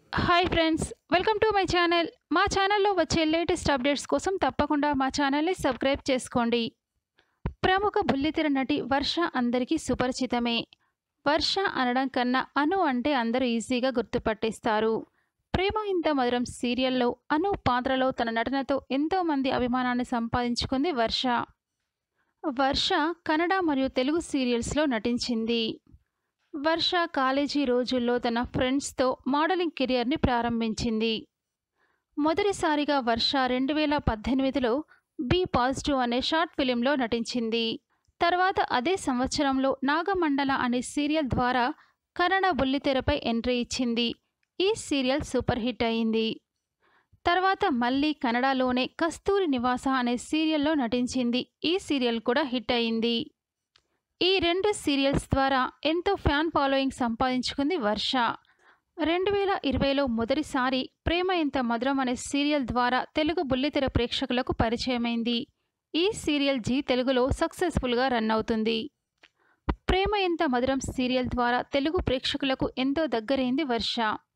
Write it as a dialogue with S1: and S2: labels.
S1: hi friends welcome to my channel మా ఛానల్లో వచ్చే లేటెస్ట్ అప్డేట్స్ కోసం తప్పకుండా మా ఛానల్ని సబ్స్క్రైబ్ చేసుకోండి ప్రముఖ బుల్లితెర నటి వర్ష అందరికీ సుపరిచితమే వర్ష అనడం కన్నా అను అంటే అందరూ ఈజీగా గుర్తుపట్టేస్తారు ప్రేమ ఇంత మధురం సీరియల్లో అను పాత్రలో తన నటనతో ఎంతోమంది అభిమానాన్ని సంపాదించుకుంది వర్ష వర్ష కన్నడ మరియు తెలుగు సీరియల్స్లో నటించింది వర్ష కాలేజీ రోజుల్లో తన ఫ్రెండ్స్తో మోడలింగ్ కెరియర్ని ప్రారంభించింది మొదటిసారిగా వర్ష రెండు వేల పద్దెనిమిదిలో బీ పాజిటివ్ అనే షార్ట్ ఫిలింలో నటించింది తర్వాత అదే సంవత్సరంలో నాగమండల అనే సీరియల్ ద్వారా కన్నడ బుల్లితెరపై ఎంట్రీ ఇచ్చింది ఈ సీరియల్ సూపర్ హిట్ అయింది తర్వాత మళ్ళీ కన్నడలోనే కస్తూరి నివాస అనే సీరియల్లో నటించింది ఈ సీరియల్ కూడా హిట్ అయింది ఈ రెండు సీరియల్స్ ద్వారా ఎంతో ఫ్యాన్ ఫాలోయింగ్ సంపాదించుకుంది వర్ష రెండు వేల ఇరవైలో మొదటిసారి ప్రేమ ఎంత మధురం అనే సీరియల్ ద్వారా తెలుగు బుల్లితెర ప్రేక్షకులకు పరిచయమైంది ఈ సీరియల్ జీ తెలుగులో సక్సెస్ఫుల్గా రన్ అవుతుంది ప్రేమ ఎంత మధురం సీరియల్ ద్వారా తెలుగు ప్రేక్షకులకు ఎంతో దగ్గరైంది వర్ష